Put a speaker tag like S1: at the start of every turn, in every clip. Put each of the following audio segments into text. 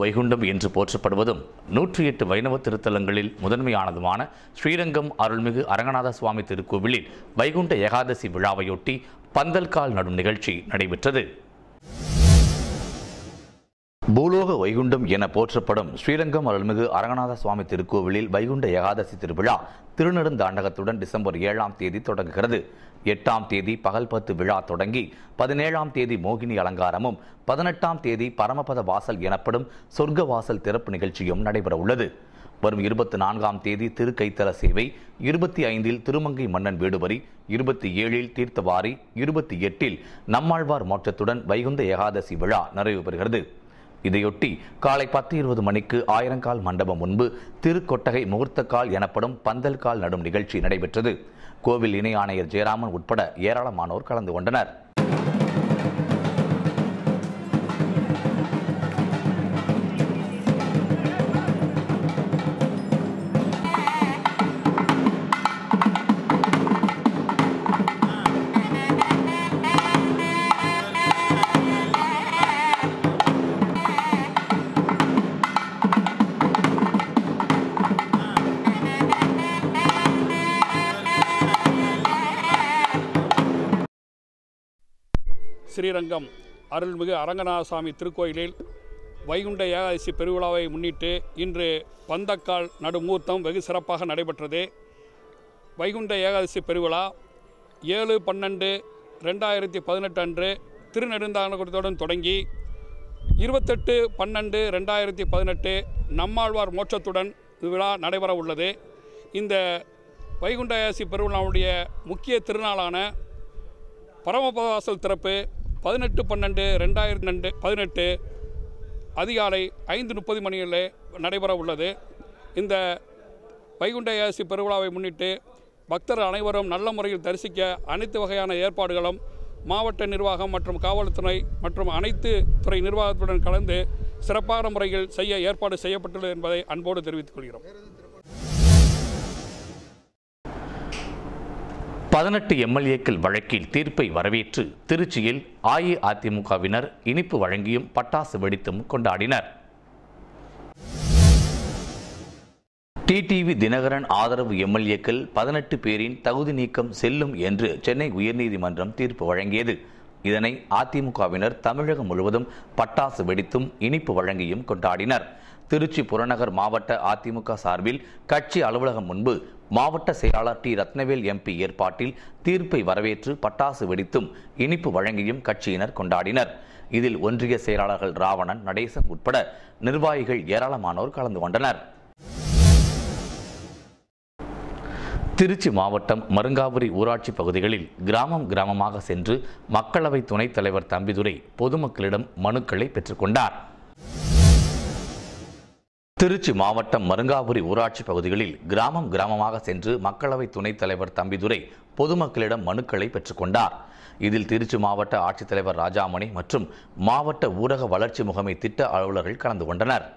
S1: வைகுண்டம் என்று போற்றப்படுவதும் நூற்றி எட்டு வைணவ திருத்தலங்களில் முதன்மையானதுமான ஸ்ரீரங்கம் அருள்மிகு அரங்கநாத சுவாமி திருக்கோவிலில் வைகுண்ட ஏகாதசி விழாவையொட்டி பந்தல்கால் நடும் நிகழ்ச்சி நடைபெற்றது பூலோக வைகுண்டம் என போற்றப்படும் ஸ்ரீரங்கம் அருள்மிகு அரங்கநாத சுவாமி திருக்கோவிலில் வைகுண்ட ஏகாதசி திருவிழா திருநெடுந்தாண்டகத்துடன் டிசம்பர் ஏழாம் தேதி தொடங்குகிறது எட்டாம் தேதி பகல் பத்து விழா தொடங்கி பதினேழாம் தேதி மோகினி அலங்காரமும் பதினெட்டாம் தேதி பரமபத வாசல் எனப்படும் சொர்க்க வாசல் திறப்பு நிகழ்ச்சியும் நடைபெற உள்ளது வரும் இருபத்தி நான்காம் தேதி திருக்கைத்தல சேவை இருபத்தி ஐந்தில் திருமங்கை மன்னன் வேடுவரி இருபத்தி ஏழில் தீர்த்தவாரி இருபத்தி எட்டில் நம்மாழ்வார் மோட்சத்துடன் வைகுந்த ஏகாதசி விழா நிறைவு பெறுகிறது இதையொட்டி காலை பத்து இருபது மணிக்கு ஆயிரங்கால் மண்டபம் முன்பு திருக்கொட்டகை முகூர்த்தக்கால் எனப்படும் பந்தல்கால் நடும் நிகழ்ச்சி நடைபெற்றது கோவில் இணை ஆணையர் ஜெயராமன் உட்பட ஏராளமானோர் கலந்து கொண்டனர்
S2: ஸ்ரீரங்கம் அருள்மிகு அரங்கநாதசாமி திருக்கோயிலில் வைகுண்ட ஏகாதசி பெருவிழாவை முன்னிட்டு இன்று பந்தக்கால் நடுமூர்த்தம் வெகு சிறப்பாக நடைபெற்றது வைகுண்ட ஏகாதசி பெருவிழா ஏழு பன்னெண்டு ரெண்டாயிரத்தி பதினெட்டு அன்று திருநெடுந்தாண்டகத்துடன் தொடங்கி இருபத்தெட்டு பன்னெண்டு ரெண்டாயிரத்தி பதினெட்டு நம்மாழ்வார் மோட்சத்துடன் விழா நடைபெற உள்ளது இந்த வைகுண்ட ஏகாதசி பெருவிழாவுடைய முக்கிய திருநாளான பரமபதவாசல் திறப்பு பதினெட்டு பன்னெண்டு ரெண்டாயிரத்தி ரெண்டு பதினெட்டு அதிகாலை ஐந்து முப்பது மணியில் நடைபெற உள்ளது இந்த வைகுண்ட ஏகாதசி பெருவிழாவை முன்னிட்டு பக்தர் அனைவரும் நல்ல முறையில் தரிசிக்க அனைத்து வகையான ஏற்பாடுகளும் மாவட்ட நிர்வாகம் மற்றும் காவல்துறை மற்றும் அனைத்து துறை நிர்வாகத்துடன் கலந்து சிறப்பான முறையில் செய்ய ஏற்பாடு செய்யப்பட்டுள்ளது என்பதை அன்போடு தெரிவித்துக் கொள்கிறோம்
S1: பதினெட்டு எம்எல்ஏக்கள் வழக்கில் தீர்ப்பை வரவேற்று திருச்சியில் அஇஅதிமுகவினர் இனிப்பு வழங்கியும் பட்டாசு வெடித்தும் கொண்டாடினர் டிடிவி தினகரன் ஆதரவு எம்எல்ஏக்கள் பதினெட்டு பேரின் தகுதி நீக்கம் செல்லும் என்று சென்னை உயர்நீதிமன்றம் தீர்ப்பு வழங்கியது இதனை அதிமுகவினர் தமிழகம் முழுவதும் பட்டாசு வெடித்தும் இனிப்பு வழங்கியும் கொண்டாடினர் திருச்சி புறநகர் மாவட்ட அதிமுக சார்பில் கட்சி அலுவலகம் முன்பு மாவட்ட செயலாளர் டி ரத்னவேல் எம்பி ஏற்பாட்டில் தீர்ப்பை வரவேற்று பட்டாசு வெடித்தும் இனிப்பு வழங்கியும் கட்சியினர் கொண்டாடினர் இதில் ஒன்றிய செயலாளர்கள் ராவணன் நடேசன் உட்பட நிர்வாகிகள் ஏராளமானோர் கலந்து கொண்டனர் திருச்சி மாவட்டம் மருங்காபுரி ஊராட்சி பகுதிகளில் கிராமம் கிராமமாக சென்று மக்களவை துணைத் தலைவர் தம்பிதுரை பொதுமக்களிடம் மனுக்களை பெற்றுக்கொண்டார் திருச்சி மாவட்டம் மருங்காபுரி ஊராட்சி பகுதிகளில் கிராமம் கிராமமாக சென்று மக்களவை துணைத் தலைவர் தம்பிதுரை பொதுமக்களிடம் மனுக்களை பெற்றுக்கொண்டார் இதில் திருச்சி மாவட்ட ஆட்சித்தலைவர் ராஜாமணி மற்றும் மாவட்ட ஊரக வளர்ச்சி முகமை திட்ட அலுவலர்கள் கலந்து கொண்டனர்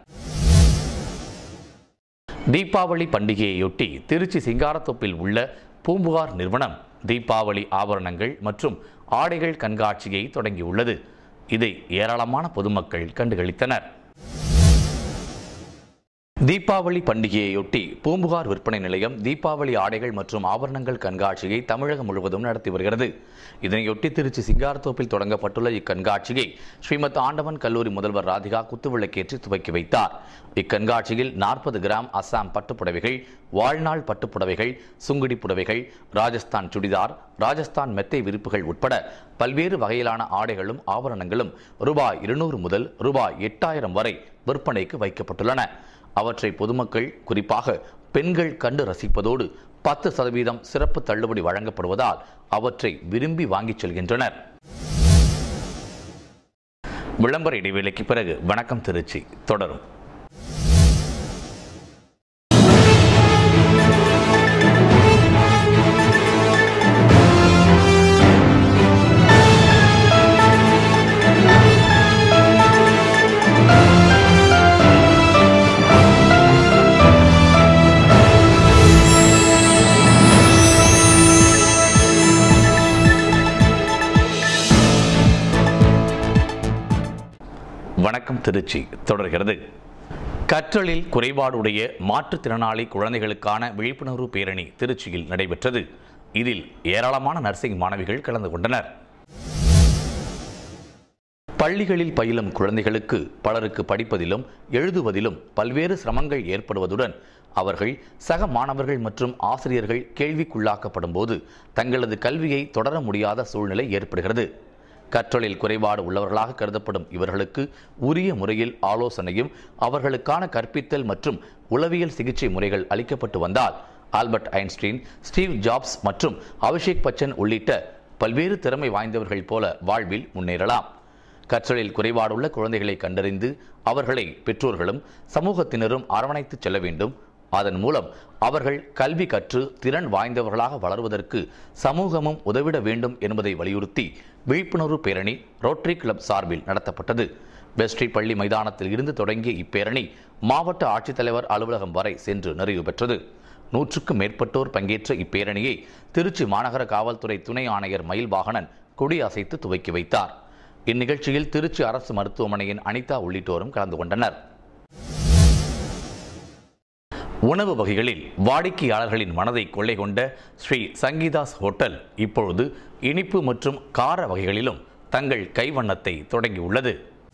S1: தீபாவளி பண்டிகையையொட்டி திருச்சி சிங்காரத்தோப்பில் உள்ள பூம்புகார் நிறுவனம் தீபாவளி ஆபரணங்கள் மற்றும் ஆடைகள் கண்காட்சியை தொடங்கியுள்ளது இதை ஏராளமான பொதுமக்கள் கண்டுகளித்தனர் தீபாவளி பண்டிகையையொட்டி பூம்புகார் விற்பனை நிலையம் தீபாவளி ஆடைகள் மற்றும் ஆபரணங்கள் கண்காட்சியை தமிழகம் முழுவதும் நடத்தி வருகிறது இதனையொட்டி திருச்சி சிங்காரத்தோப்பில் தொடங்கப்பட்டுள்ள இக்கண்காட்சியை ஸ்ரீமத் ஆண்டவன் கல்லூரி முதல்வர் ராதிகா குத்துவிளக்கேற்றி துவக்கி வைத்தார் இக்கண்காட்சியில் நாற்பது கிராம் அஸ்ஸாம் பட்டுப்புடவைகள் வாழ்நாள் பட்டுப்புடவைகள் சுங்குடி புடவைகள் ராஜஸ்தான் சுடிதார் ராஜஸ்தான் மெத்தை விரிப்புகள் உட்பட பல்வேறு வகையிலான ஆடைகளும் ஆபரணங்களும் ரூபாய் இருநூறு முதல் ரூபாய் எட்டாயிரம் வரை விற்பனைக்கு வைக்கப்பட்டுள்ளன அவற்றை பொதுமக்கள் குறிப்பாக பெண்கள் கண்டு ரசிப்பதோடு பத்து சதவீதம் சிறப்பு தள்ளுபடி வழங்கப்படுவதால் அவற்றை விரும்பி வாங்கிச் செல்கின்றனர் விளம்பர இடைவேளைக்கு பிறகு வணக்கம் திருச்சி தொடரும் வணக்கம் வணக்கம் திருச்சி தொடர்கிறது கற்றலில் குறைபாடுடைய மாற்றுத்திறனாளி குழந்தைகளுக்கான விழிப்புணர்வு பேரணி திருச்சியில் நடைபெற்றது இதில் ஏராளமான நர்சிங் மாணவிகள் கலந்து கொண்டனர் பள்ளிகளில் பயிலும் குழந்தைகளுக்கு பலருக்கு படிப்பதிலும் எழுதுவதிலும் பல்வேறு சிரமங்கள் ஏற்படுவதுடன் அவர்கள் சக மாணவர்கள் மற்றும் ஆசிரியர்கள் கேள்விக்குள்ளாக்கப்படும் போது தங்களது கல்வியை தொடர முடியாத சூழ்நிலை ஏற்படுகிறது கற்றலில் குறைபாடு உள்ளவர்களாக கருதப்படும் இவர்களுக்கு உரிய முறையில் ஆலோசனையும் அவர்களுக்கான கற்பித்தல் மற்றும் உளவியல் சிகிச்சை முறைகள் அளிக்கப்பட்டு வந்தால் ஆல்பர்ட் ஐன்ஸ்டீன் ஸ்டீவ் ஜாப்ஸ் மற்றும் அபிஷேக் பச்சன் உள்ளிட்ட பல்வேறு திறமை வாய்ந்தவர்கள் போல வாழ்வில் முன்னேறலாம் கற்றலில் குறைபாடுள்ள குழந்தைகளை கண்டறிந்து அவர்களை பெற்றோர்களும் சமூகத்தினரும் அரவணைத்து செல்ல வேண்டும் அதன் மூலம் அவர்கள் கல்வி கற்று திறன் வாய்ந்தவர்களாக வளருவதற்கு சமூகமும் உதவிட வேண்டும் என்பதை வலியுறுத்தி விழிப்புணர்வு பேரணி ரோட்டரி கிளப் சார்பில் நடத்தப்பட்டது வெஸ்ட்ரி பள்ளி மைதானத்தில் இருந்து தொடங்கிய இப்பேரணி மாவட்ட ஆட்சித்தலைவர் அலுவலகம் வரை சென்று நிறைவு பெற்றது நூற்றுக்கும் மேற்பட்டோர் பங்கேற்ற இப்பேரணியை திருச்சி மாநகர காவல்துறை துணை ஆணையர் மயில் வாகனன் கொடியசைத்து துவக்கி வைத்தார் இந்நிகழ்ச்சியில் திருச்சி அரசு மருத்துவமனையின் அனிதா உள்ளிட்டோரும் கலந்து கொண்டனர் உணவு வகைகளில் வாடிக்கையாளர்களின் மனதை கொள்ளை கொண்ட ஸ்ரீ சங்கீதாஸ் ஹோட்டல் இப்பொழுது இனிப்பு மற்றும் கார வகைகளிலும் தங்கள் கைவண்ணத்தை தொடங்கியுள்ளது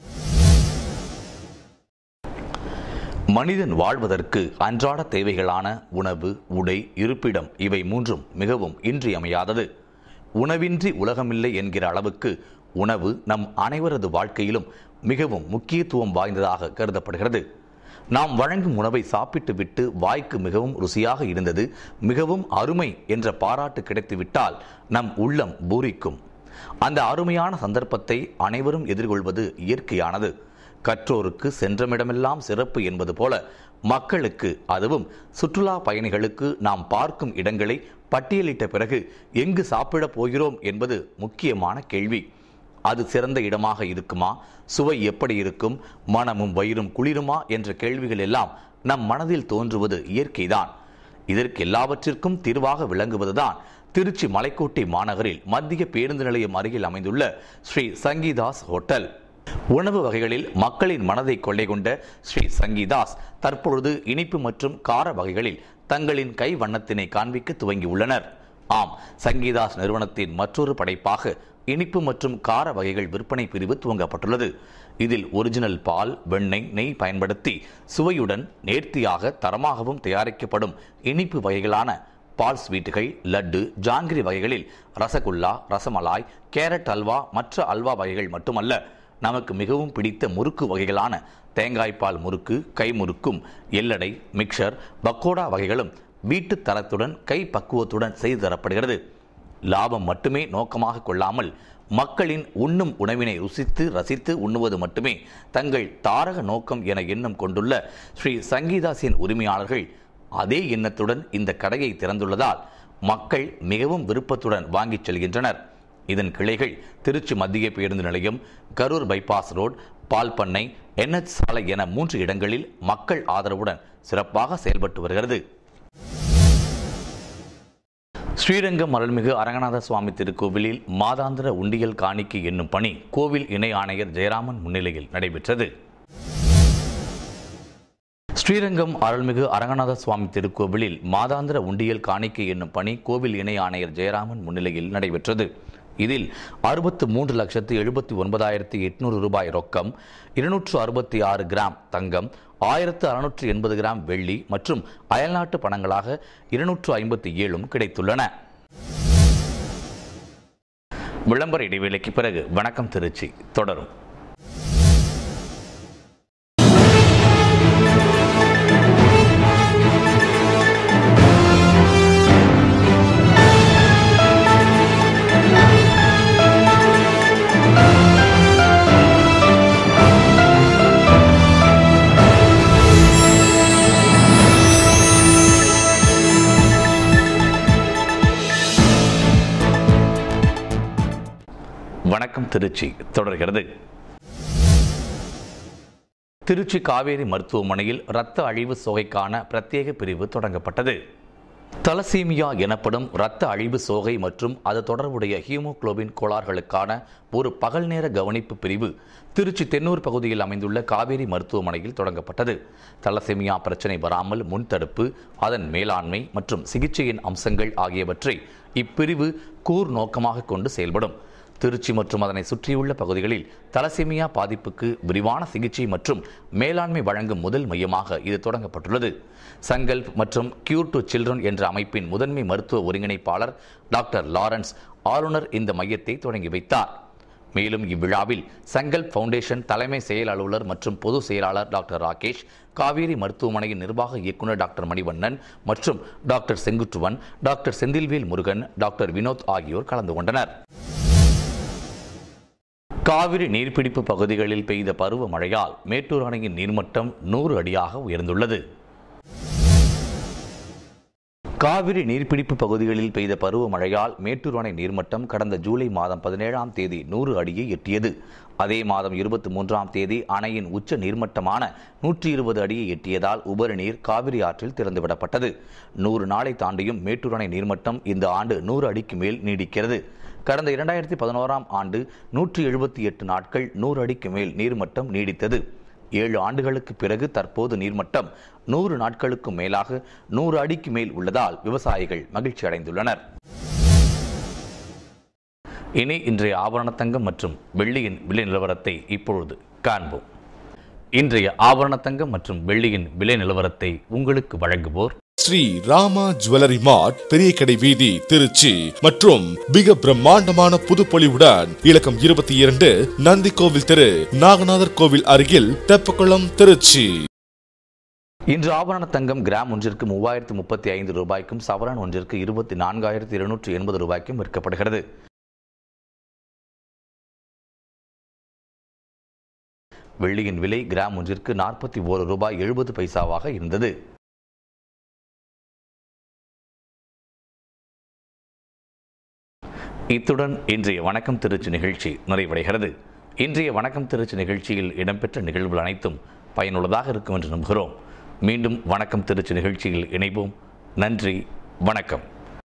S1: மனிதன் வாழ்வதற்கு அன்றாட தேவைகளான உணவு உடை இருப்பிடம் இவை மூன்றும் மிகவும் இன்றியமையாதது உணவின்றி உலகமில்லை என்கிற அளவுக்கு உணவு நம் அனைவரது வாழ்க்கையிலும் மிகவும் முக்கியத்துவம் வாய்ந்ததாக கருதப்படுகிறது நாம் வழங்கும் உணவை சாப்பிட்டு விட்டு வாய்க்கு மிகவும் ருசியாக இருந்தது மிகவும் அருமை என்ற பாராட்டு கிடைத்துவிட்டால் நம் உள்ளம் பூரிக்கும் அந்த அருமையான சந்தர்ப்பத்தை அனைவரும் எதிர்கொள்வது இயற்கையானது கற்றோருக்கு சென்றமிடமெல்லாம் சிறப்பு என்பது போல மக்களுக்கு அதுவும் சுற்றுலா பயணிகளுக்கு நாம் பார்க்கும் இடங்களை பட்டியலிட்ட பிறகு எங்கு சாப்பிடப் போகிறோம் என்பது முக்கியமான கேள்வி அது சிறந்த இடமாக இருக்குமா சுவை எப்படி இருக்கும் மனமும் வயிறும் குளிருமா என்ற கேள்விகள் எல்லாம் நம் மனதில் தோன்றுவது இயற்கைதான் இதற்கு எல்லாவற்றிற்கும் தீர்வாக விளங்குவதுதான் திருச்சி மலைக்கோட்டை மாநகரில் மத்திய பேருந்து நிலையம் அருகில் அமைந்துள்ள ஸ்ரீ சங்கீதாஸ் ஹோட்டல் உணவு வகைகளில் மக்களின் மனதை கொள்ளை கொண்ட ஸ்ரீ சங்கீதாஸ் தற்பொழுது இனிப்பு மற்றும் கார வகைகளில் தங்களின் கை வண்ணத்தினை காண்பிக்க துவங்கியுள்ளனர் ஆம் சங்கீதாஸ் நிறுவனத்தின் மற்றொரு படைப்பாக இனிப்பு மற்றும் கார வகைகள் விற்பனை பிரிவு துவங்கப்பட்டுள்ளது இதில் ஒரிஜினல் பால் வெண்ணெய் நெய் பயன்படுத்தி சுவையுடன் நேர்த்தியாக தரமாகவும் தயாரிக்கப்படும் இனிப்பு வகைகளான பால் ஸ்வீட்டுகள் லட்டு ஜாங்கிரி வகைகளில் ரசகுல்லா ரசமலாய் கேரட் அல்வா மற்ற அல்வா வகைகள் மட்டுமல்ல நமக்கு மிகவும் பிடித்த முறுக்கு வகைகளான தேங்காய்பால் முறுக்கு கை முறுக்கும் எல்லடை மிக்சர் பக்கோடா வகைகளும் வீட்டு தரத்துடன் கை பக்குவத்துடன் செய்து தரப்படுகிறது லாபம் மட்டுமே நோக்கமாக கொள்ளாமல் மக்களின் உண்ணும் உணவினை ருசித்து ரசித்து உண்ணுவது மட்டுமே தங்கள் தாரக நோக்கம் என எண்ணம் கொண்டுள்ள ஸ்ரீ சங்கீதாசின் உரிமையாளர்கள் அதே எண்ணத்துடன் இந்த கடையை திறந்துள்ளதால் மக்கள் மிகவும் விருப்பத்துடன் வாங்கிச் செல்கின்றனர் இதன் கிளைகள் திருச்சி மத்திய பேருந்து நிலையம் கரூர் பைபாஸ் ரோட் பால் பண்ணை என்எச் சாலை என மூன்று இடங்களில் மக்கள் ஆதரவுடன் சிறப்பாக செயல்பட்டு வருகிறது ஸ்ரீரங்கம் அருள்மிகு அரங்கநாத சுவாமி திருக்கோவிலில் மாதாந்திர உண்டியல் காணிக்கை என்னும் பணி கோவில் இணை ஆணையர் ஜெயராமன் முன்னிலையில் நடைபெற்றது ஸ்ரீரங்கம் அருள்மிகு அரங்கநாத சுவாமி திருக்கோவிலில் மாதாந்திர உண்டியல் காணிக்கை என்னும் பணி கோவில் இணை ஆணையர் ஜெயராமன் முன்னிலையில் நடைபெற்றது இதில் அறுபத்து மூன்று லட்சத்து எழுபத்தி ஒன்பதாயிரத்தி எட்நூறு ரூபாய் ரொக்கம் இருநூற்று அறுபத்தி ஆறு கிராம் தங்கம் ஆயிரத்து அறுநூற்று எண்பது கிராம் வெள்ளி மற்றும் அயல்நாட்டு பணங்களாக இருநூற்று ஐம்பத்தி ஏழும் கிடைத்துள்ளன விளம்பர இடைவேளைக்கு பிறகு வணக்கம் திருச்சி தொடரும் வணக்கம் திருச்சி தொடர்கிறது திருச்சி காவேரி மருத்துவமனையில் இரத்த அழிவு சோகைக்கான பிரத்யேக பிரிவு தொடங்கப்பட்டது தலசீமியா எனப்படும் இரத்த அழிவு சோகை மற்றும் அது தொடர்புடைய ஹீமோகுளோபின் கோளாறுகளுக்கான ஒரு பகல் நேர கவனிப்பு பிரிவு திருச்சி தென்னூர் பகுதியில் அமைந்துள்ள காவேரி மருத்துவமனையில் தொடங்கப்பட்டது தலசீமியா பிரச்சனை வராமல் முன்தடுப்பு அதன் மேலாண்மை மற்றும் சிகிச்சையின் அம்சங்கள் ஆகியவற்றை இப்பிரிவு கூர் நோக்கமாக கொண்டு செயல்படும் திருச்சி மற்றும் அதனை சுற்றியுள்ள பகுதிகளில் தலசீமியா பாதிப்புக்கு விரிவான சிகிச்சை மற்றும் மேலாண்மை வழங்கும் முதல் மையமாக இது தொடங்கப்பட்டுள்ளது சங்கல்ப் மற்றும் கியூர் டு சில்ட்ரன் என்ற அமைப்பின் முதன்மை மருத்துவ ஒருங்கிணைப்பாளர் டாக்டர் லாரன்ஸ் ஆளுநர் இந்த மையத்தை தொடங்கி வைத்தார் மேலும் இவ்விழாவில் சங்கல்ப் ஃபவுண்டேஷன் தலைமை செயல் அலுவலர் மற்றும் பொது செயலாளர் டாக்டர் ராகேஷ் காவேரி மருத்துவமனையின் நிர்வாக இயக்குநர் டாக்டர் மணிவண்ணன் மற்றும் doctor Senguttuvan doctor Senthilvel Murugan doctor Vinod ஆகியோர் கலந்து கொண்டனர் காவிரி நீர்பிடிப்பு பகுதிகளில் பெய்த பருவமழையால் மேட்டூர் அணையின் நீர்மட்டம் நூறு அடியாக உயர்ந்துள்ளது காவிரி நீர்பிடிப்பு பகுதிகளில் பெய்த பருவமழையால் மேட்டூர் அணை நீர்மட்டம் கடந்த ஜூலை மாதம் பதினேழாம் தேதி நூறு அடியை எட்டியது அதே மாதம் இருபத்தி மூன்றாம் தேதி அணையின் உச்ச நீர்மட்டமான நூற்றி இருபது அடியை எட்டியதால் உபரி நீர் காவிரி ஆற்றில் திறந்துவிடப்பட்டது நூறு நாளை தாண்டியும் மேட்டூர் அணை நீர்மட்டம் இந்த ஆண்டு நூறு அடிக்கு மேல் நீடிக்கிறது கடந்த இரண்டாயிரத்தி பதினோராம் ஆண்டு நூற்றி எழுபத்தி எட்டு நாட்கள் நூறு அடிக்கு மேல் நீர்மட்டம் நீடித்தது ஏழு ஆண்டுகளுக்கு பிறகு தற்போது நீர்மட்டம் நூறு நாட்களுக்கு மேலாக நூறு அடிக்கு மேல் உள்ளதால் விவசாயிகள் மகிழ்ச்சி அடைந்துள்ளனர் இனி இன்றைய ஆபரணத்தங்கம் மற்றும் வெள்ளியின் விலை நிலவரத்தை இப்பொழுது காண்போம் இன்றைய ஆபரணத்தங்கம் மற்றும் வெள்ளியின் விலை நிலவரத்தை உங்களுக்கு வழங்குவோர்
S3: ஸ்ரீ ராமா ஜுவல்லரி மார்ட் பெரிய கடை வீதி திருச்சி மற்றும் மிக பிரம்மாண்டமான புதுப்பொலிவுடன் இலக்கம் இருபத்தி இரண்டு நந்தி கோவில் தெரு நாகநாதர் கோவில் அருகில் தெப்பக்குளம் திருச்சி
S1: இன்று ஆபரண தங்கம் கிராம் ஒன்றிற்கு மூவாயிரத்து முப்பத்தி ஐந்து ரூபாய்க்கும் சவரன் ஒன்றிற்கு இருபத்தி நான்காயிரத்து இருநூற்று எண்பது ரூபாய்க்கும் விற்கப்படுகிறது வெள்ளியின் விலை கிராம் ஒன்றிற்கு நாற்பத்தி ஓரு ரூபாய் எழுபது பைசாவாக இருந்தது இத்துடன் இன்றைய வணக்கம் திருச்சி நிகழ்ச்சி நிறைவடைகிறது இன்றைய வணக்கம் திருச்சி நிகழ்ச்சியில் இடம்பெற்ற நிகழ்வுகள் அனைத்தும் பயனுள்ளதாக இருக்கும் என்று நம்புகிறோம் மீண்டும் வணக்கம் திருச்சி நிகழ்ச்சியில் இணைவோம் நன்றி வணக்கம்